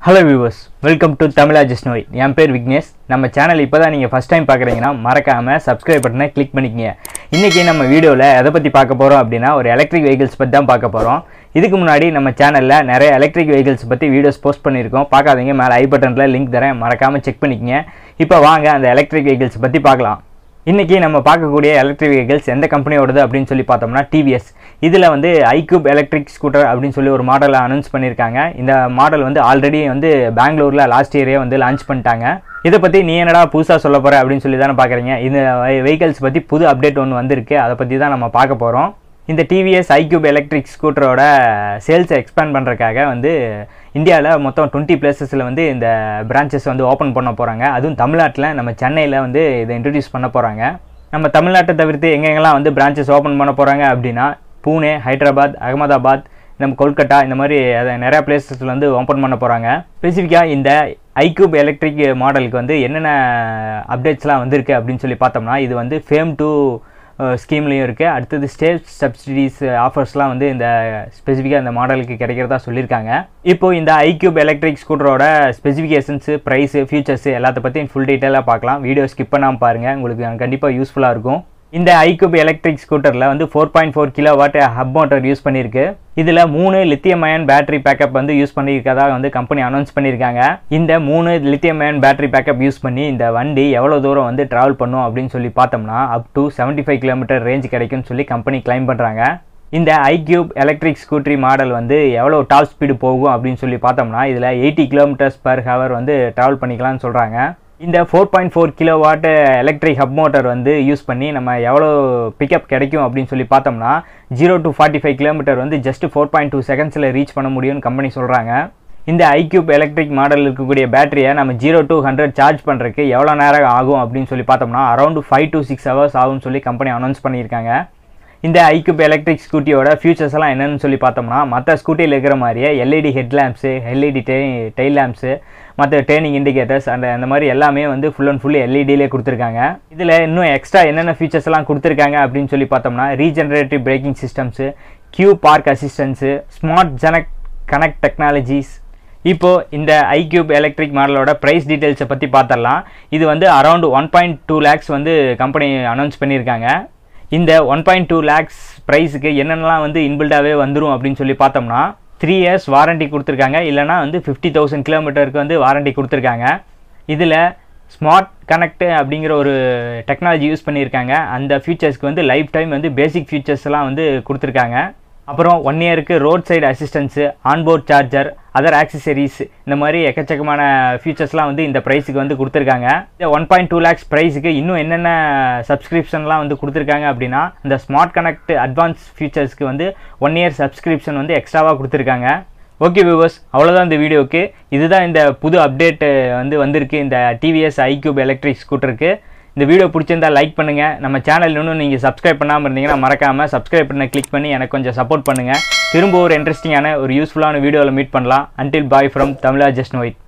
hello viewers welcome to Tamizha just know என் பேர் விக்னேஷ் நம்ம சேனல் இப்போ தான் நீங்கள் ஃபஸ்ட் டைம் பார்க்குறீங்கன்னா மறக்காமல் சப்ஸ்கிரைப் பட்டனை கிளிக் பண்ணிக்கங்க இன்றைக்கி நம்ம வீடியோவில் எதை பற்றி பார்க்க போகிறோம் அப்படின்னா ஒரு எலக்ட்ரிக் வெஹிக்கிள்ஸ் பற்றி தான் பார்க்க போகிறோம் இதுக்கு முன்னாடி நம்ம சேனலில் நிறைய எலக்ட்ரிக் வெஹிக்கிள்ஸ் பற்றி வீடியோஸ் போஸ்ட் பண்ணியிருக்கோம் பார்க்காதீங்க மேலே ஐ பட்டனில் லிங்க் தரேன் மறக்காமல் செக் பண்ணிக்கங்க இப்போ வாங்க அந்த எலக்ட்ரிக் வெஹிக்கிள்ஸ் பற்றி பார்க்கலாம் இன்றைக்கி நம்ம பார்க்கக்கூடிய எலக்ட்ரிக் வெஹிக்கிள்ஸ் எந்த கம்பெனியோடது அப்படின்னு சொல்லி பார்த்தோம்னா டிவிஎஸ் இதில் வந்து ஐக்யூப் எலக்ட்ரிக் ஸ்கூட்டர் அப்படின்னு சொல்லி ஒரு மாடலை அனௌன்ஸ் பண்ணியிருக்காங்க இந்த மாடல் வந்து ஆல்ரெடி வந்து பெங்களூரில் லாஸ்ட் இயரே வந்து லான்ச் பண்ணிட்டாங்க இதை பற்றி நீ என்னடா புதுசாக சொல்ல போகிற அப்படின்னு சொல்லி தானே பார்க்குறீங்க இந்த வெஹிக்கிள்ஸ் பற்றி புது அப்டேட் ஒன்று வந்திருக்கு அதை பற்றி தான் நம்ம பார்க்க போகிறோம் இந்த டிவிஎஸ் ஐக்யூப் எலக்ட்ரிக் ஸ்கூட்டரோட சேல்ஸை எக்ஸ்பேண்ட் பண்ணுறதுக்காக வந்து இந்தியாவில் மொத்தம் டுவெண்ட்டி பிளேசஸில் வந்து இந்த பிரான்ச்சஸ் வந்து ஓப்பன் பண்ண போகிறாங்க அதுவும் தமிழ்நாட்டில் நம்ம சென்னையில் வந்து இதை இன்ட்ரடியூஸ் பண்ண போகிறாங்க நம்ம தமிழ்நாட்டை தவிர்த்து எங்கெங்கெல்லாம் வந்து பிரான்ச்சஸ் ஓப்பன் பண்ண போகிறாங்க அப்படின்னா பூனே ஹைதராபாத் அகமதாபாத் நம்ம கொல்கட்டா இந்த மாதிரி அதை நிறையா பிளேசஸில் வந்து ஓப்பன் பண்ண போகிறாங்க ஸ்பெசிஃபிக்காக இந்த ஐக்யூப் எலக்ட்ரிக் மாடலுக்கு வந்து என்னென்ன அப்டேட்ஸ்லாம் வந்திருக்கு அப்படின்னு சொல்லி பார்த்தோம்னா இது வந்து ஃபேம் டூ ஸ்கீம்லேயும் இருக்குது அடுத்தது ஸ்டேட் சப்சிடிஸ் ஆஃபர்ஸ்லாம் வந்து இந்த ஸ்பெசிஃபிக்காக இந்த மாடலுக்கு கிடைக்கிறதா சொல்லியிருக்காங்க இப்போது இந்த ஐக்யூப் எலக்ட்ரிக் ஸ்கூட்டரோட ஸ்பெசிஃபிகேஷன்ஸு ப்ரைஸு ஃபியூச்சர்ஸு எல்லாத்த பற்றியும் ஃபுல் டீட்டெயிலாக பார்க்கலாம் வீடியோ ஸ்கிப் பண்ணாமல் பாருங்கள் உங்களுக்கு கண்டிப்பாக யூஸ்ஃபுல்லாக இருக்கும் இந்த ஐக்யூப் எலக்ட்ரிக் ஸ்கூட்டரில் வந்து four point four kilowatt hub motor use பண்ணியிருக்கு இதில் மூணு லித்தியம் அயன் பேட்டரி பேக்கப் வந்து யூஸ் பண்ணியிருக்கதா வந்து கம்பெனி அனௌன்ஸ் பண்ணியிருக்காங்க இந்த மூணு lithium ion battery backup use பண்ணி இந்த வண்டி எவ்வளோ தூரம் வந்து ட்ராவல் பண்ணும் அப்படின்னு சொல்லி பார்த்தோம்னா up to seventy five kilometre range கிடைக்கும்னு சொல்லி கம்பெனி கிளைம் பண்ணுறாங்க இந்த ஐக்யூப் எலக்ட்ரிக் ஸ்கூட்ரி மாடல் வந்து எவ்வளோ டாப் ஸ்பீடு போகும் அப்படின்னு சொல்லி பார்த்தோம்னா இதில் எயிட்டி கிலோமீட்டர்ஸ் பர் ஹவர் வந்து ட்ராவல் பண்ணிக்கலாம்னு சொல்கிறாங்க இந்த four point four kilowatt electric hub motor வந்து யூஸ் பண்ணி நம்ம எவ்வளோ பிக்கப் கிடைக்கும் அப்படின்னு சொல்லி பார்த்தோம்னா zero to forty five kilometre வந்து ஜஸ்ட் ஃபோர் பாயிண்ட் டூ செகண்ட்ஸில் ரீச் பண்ண முடியும்னு கம்பெனி சொல்கிறாங்க இந்த ஐக்யூப் எலக்ட்ரிக் மாடல் இருக்கக்கூடிய பேட்டரியை நம்ம ஜீரோ டு ஹண்ட்ரட் சார்ஜ் பண்ணுறதுக்கு எவ்வளோ நேரம் ஆகும் அப்படின்னு சொல்லி பார்த்தோம்னா around five to six hours ஆகும்னு சொல்லி கம்பெனி அனௌன்ஸ் பண்ணியிருக்காங்க இந்த ஐக்யூப் எலக்ட்ரிக் ஸ்கூட்டியோட ஃபியூச்சர்ஸ் எல்லாம் என்னென்னு சொல்லி பார்த்தோம்னா மற்ற ஸ்கூட்டியில் இருக்கிற மாதிரியே எல்இடி ஹெட் லேம்ப்ஸு எல்இடி டெ டெயில் லேம்ப்ஸு மற்ற டேர்னிங் இண்டிகேட்டர்ஸ் அந்த அந்த மாதிரி எல்லாமே வந்து ஃபுல் அண்ட் ஃபுல் எல்இடியிலே கொடுத்துருக்காங்க இதில் இன்னும் எக்ஸ்ட்ரா என்னென்ன ஃபீச்சர்ஸ் எல்லாம் கொடுத்துருக்காங்க அப்படின்னு சொல்லி பார்த்தோம்னா regenerative braking systems Q park assistance smart ஜனக் கனெக்ட் டெக்னாலஜிஸ் இப்போது இந்த ஐக்யூப் எலக்ட்ரிக் மாடலோட ப்ரைஸ் டீட்டெயில்ஸை பற்றி பார்த்துடலாம் இது வந்து around one point two lakhs வந்து கம்பெனி அனௌன்ஸ் பண்ணியிருக்காங்க இந்த ஒன் பாயிண்ட் டூ லேக்ஸ் ப்ரைஸுக்கு என்னென்னலாம் வந்து இன்பில்டாகவே வந்துடும் அப்படின்னு சொல்லி பார்த்தோம்னா த்ரீ இயர்ஸ் வாரண்டி கொடுத்துருக்காங்க இல்லைனா வந்து ஃபிஃப்டி தௌசண்ட் கிலோமீட்டருக்கு வந்து வாரண்டி கொடுத்துருக்காங்க இதில் ஸ்மார்ட் கனெக்ட் அப்படிங்கிற ஒரு டெக்னாலஜி யூஸ் பண்ணியிருக்காங்க அந்த ஃபீச்சர்ஸ்க்கு வந்து லைஃப் டைம் வந்து பேசிக் ஃபீச்சர்ஸ்லாம் வந்து கொடுத்துருக்காங்க அப்புறம் ஒன் இயருக்கு roadside assistance onboard charger other accessories இந்த மாதிரி எக்கச்சக்கமான ஃபீச்சர்ஸ்லாம் வந்து இந்த ப்ரைஸுக்கு வந்து கொடுத்துருக்காங்க இந்த ஒன் பாயிண்ட் டூ லேக்ஸ் ப்ரைஸுக்கு இன்னும் என்னென்ன சப்ஸ்கிரிப்ஷன்லாம் வந்து கொடுத்துருக்காங்க அப்படின்னா இந்த ஸ்மார்ட் கனெக்ட் அட்வான்ஸ் ஃபீச்சர்ஸ்க்கு வந்து ஒன் இயர் சப்ஸ்கிரிப்ஷன் வந்து எக்ஸ்ட்ராவாக கொடுத்துருக்காங்க ஓகே வியூவர்ஸ் அவ்வளோதான் இந்த வீடியோக்கு இதுதான் இந்த புது அப்டேட் வந்து வந்திருக்கு இந்த டிவிஎஸ் ஐக்யூப் எலக்ட்ரிக் ஸ்கூட்டருக்கு இந்த வீடியோ பிடிச்சிருந்தா லைக் பண்ணுங்கள் நம்ம சேனல் இன்னும் நீங்கள் சப்ஸ்கிரைப் பண்ணாமல் இருந்தீங்கன்னா மறக்காமல் சப்ஸ்கிரைப் பண்ண கிளிக் பண்ணி எனக்கு கொஞ்சம் சப்போர்ட் பண்ணுங்கள் திரும்ப ஒரு இன்ட்ரெஸ்டிங்கான ஒரு யூஸ்ஃபுல்லான வீடியோவில் மீட் பண்ணலாம் until bye from Tamizha just நோயிட்